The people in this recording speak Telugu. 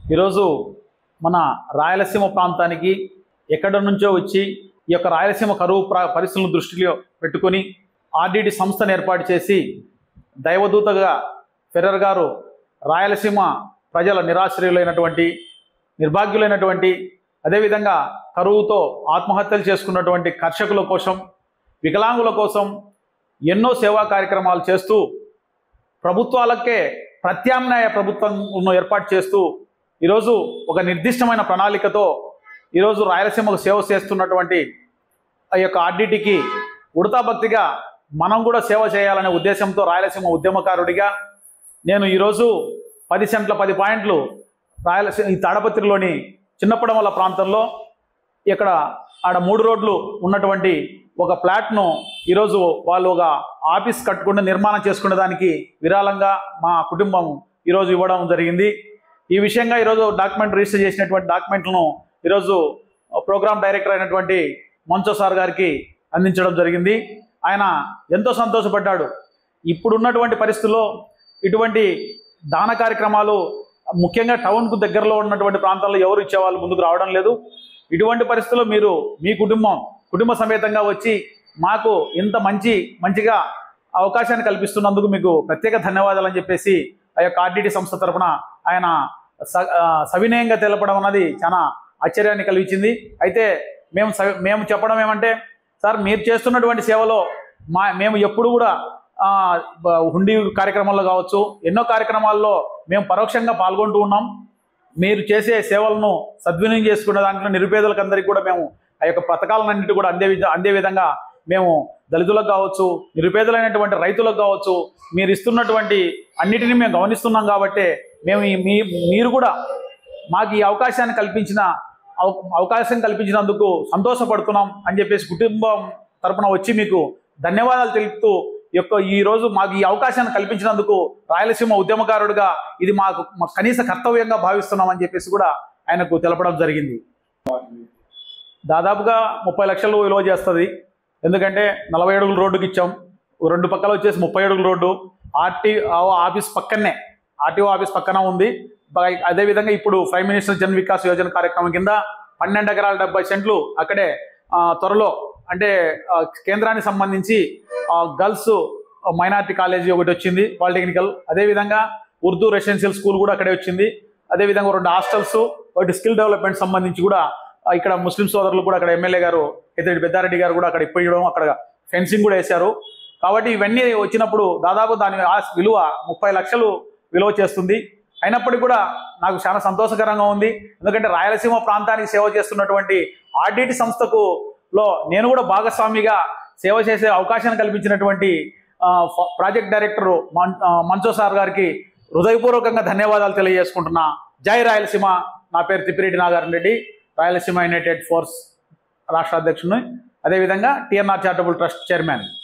ఈరోజు మన రాయలసీమ ప్రాంతానికి ఎక్కడి నుంచో వచ్చి ఈ యొక్క రాయలసీమ కరువు ప్ర- పరిస్థితులను దృష్టిలో పెట్టుకొని ఆర్డిటి సంస్థను ఏర్పాటు చేసి దైవదూతగా ఫెర్రర్ గారు రాయలసీమ ప్రజల నిరాశ్రయులైనటువంటి నిర్భాగ్యులైనటువంటి అదేవిధంగా కరువుతో ఆత్మహత్యలు చేసుకున్నటువంటి కర్షకుల కోసం వికలాంగుల కోసం ఎన్నో సేవా కార్యక్రమాలు చేస్తూ ప్రభుత్వాలకే ప్రత్యామ్నాయ ప్రభుత్వం ఏర్పాటు చేస్తూ ఈరోజు ఒక నిర్దిష్టమైన ప్రణాళికతో ఈరోజు రాయలసీమకు సేవ చేస్తున్నటువంటి ఆ యొక్క ఆర్డిటికి ఉడతా భక్తిగా మనం కూడా సేవ చేయాలనే ఉద్దేశంతో రాయలసీమ ఉద్యమకారుడిగా నేను ఈరోజు పది సెంట్ల పది పాయింట్లు రాయలసీమ ఈ తాడపత్రిలోని చిన్నపడమల ప్రాంతంలో ఇక్కడ ఆడ మూడు రోడ్లు ఉన్నటువంటి ఒక ప్లాట్ను ఈరోజు వాళ్ళు ఒక ఆఫీస్ కట్టుకుని నిర్మాణం చేసుకునే దానికి విరాళంగా మా కుటుంబం ఈరోజు ఇవ్వడం జరిగింది ఈ విషయంగా ఈరోజు డాక్యుమెంట్ రిజిస్టర్ చేసినటువంటి డాక్యుమెంట్లను ఈరోజు ప్రోగ్రామ్ డైరెక్టర్ అయినటువంటి మంచో సార్ గారికి అందించడం జరిగింది ఆయన ఎంతో సంతోషపడ్డాడు ఇప్పుడున్నటువంటి పరిస్థితుల్లో ఇటువంటి దాన కార్యక్రమాలు ముఖ్యంగా టౌన్కు దగ్గరలో ఉన్నటువంటి ప్రాంతాల్లో ఎవరు ఇచ్చేవాళ్ళు ముందుకు రావడం లేదు ఇటువంటి పరిస్థితుల్లో మీరు మీ కుటుంబం కుటుంబ సమేతంగా వచ్చి మాకు ఇంత మంచి మంచిగా అవకాశాన్ని కల్పిస్తున్నందుకు మీకు ప్రత్యేక ధన్యవాదాలు అని చెప్పేసి ఆ యొక్క ఆర్డిటి సంస్థ తరపున ఆయన స- ఆ, సవినయంగా తెలపడం అన్నది చాలా ఆశ్చర్యాన్ని కలిగించింది అయితే మేము సవి- మేము చెప్పడం ఏమంటే సార్ మీరు చేస్తున్నటువంటి సేవలో మా మేము ఎప్పుడు కూడా ఆ, బ- హుండీ కార్యక్రమాల్లో కావచ్చు ఎన్నో కార్యక్రమాల్లో మేము పరోక్షంగా పాల్గొంటూ ఉన్నాం మీరు చేసే సేవలను సద్వినియోగం చేసుకునే దాంట్లో నిరుపేదలకు అందరికీ కూడా మేము ఆ యొక్క పథకాలన్నింటి కూడా అందే విధ- అందే విధంగా మేము దళితులకు కావచ్చు నిరుపేదలైనటువంటి రైతులకు కావచ్చు మీరు ఇస్తున్నటువంటి అన్నిటినీ మేము గమనిస్తున్నాం కాబట్టి మేము ఈ- మీ మీరు కూడా మాకు ఈ అవకాశాన్ని కల్పించిన అవ- అవకాశం కల్పించినందుకు సంతోషపడుతున్నాం అని చెప్పేసి కుటుంబం తరపున వచ్చి మీకు ధన్యవాదాలు తెలుపుతూ ఈ యొక్క ఈ రోజు మాకు ఈ అవకాశాన్ని కల్పించినందుకు రాయలసీమ ఉద్యమకారుడిగా ఇది మాకు మా కనీస కర్తవ్యంగా భావిస్తున్నాం అని చెప్పేసి కూడా ఆయనకు తెలపడం జరిగింది దాదాపుగా ముప్పై లక్షలు విలువ చేస్తుంది ఎందుకంటే నలభై అడుగుల రోడ్డుకి ఇచ్చాం రెండు పక్కల వచ్చేసి ముప్పై అడుగుల రోడ్డు ఆర్టీ ఆఫీస్ పక్కనే ఆర్టీఓ ఆఫీస్ పక్కన ఉంది బ- అదేవిధంగా ఇప్పుడు ప్రైమ్ మినిస్టర్ జన్ వికాస్ యోజన కార్యక్రమం కింద పన్నెండు ఎకరాల డెబ్బై సెంట్లు అక్కడే ఆ, త్వరలో అంటే ఆ, కేంద్రానికి సంబంధించి గర్ల్స్ మైనార్టీ కాలేజీ ఒకటి వచ్చింది పాలిటెక్నికల్ అదేవిధంగా ఉర్దూ రెసిడెన్షియల్ స్కూల్ కూడా అక్కడే వచ్చింది అదేవిధంగా రెండు హాస్టల్స్ ఒకటి స్కిల్ డెవలప్మెంట్ సంబంధించి కూడా ఆ, ఇక్కడ ముస్లిం సోదరులు కూడా అక్కడ ఎమ్మెల్యే గారు ఎద్దిరెడ్డి పెద్దారెడ్డి గారు కూడా అక్కడ ఇప్పడం అక్కడ ఫెన్సింగ్ కూడా వేశారు కాబట్టి ఇవన్నీ వచ్చినప్పుడు దాదాపు దాని ఆ విలువ ముప్పై లక్షలు విలువ చేస్తుంది అయినప్పటికీ కూడా నాకు చాలా సంతోషకరంగా ఉంది ఎందుకంటే రాయలసీమ ప్రాంతానికి సేవ చేస్తున్నటువంటి ఆర్డిటి సంస్థకు లో నేను కూడా భాగస్వామిగా సేవ చేసే అవకాశాన్ని కల్పించినటువంటి ఆ, ఫ- ప్రాజెక్ట్ డైరెక్టర్ మన్- ఆ, మంచో సార్ గారికి హృదయపూర్వకంగా ధన్యవాదాలు తెలియజేసుకుంటున్నా జై రాయలసీమ నా పేరు తిప్పిరెడ్డి నాగార్జున రెడ్డి రాయలసీమ యునైటెడ్ ఫోర్స్ రాష్ట్ర అధ్యక్షుని అదేవిధంగా టిఎన్ఆర్ చారిటబుల్ ట్రస్ట్ చైర్మన్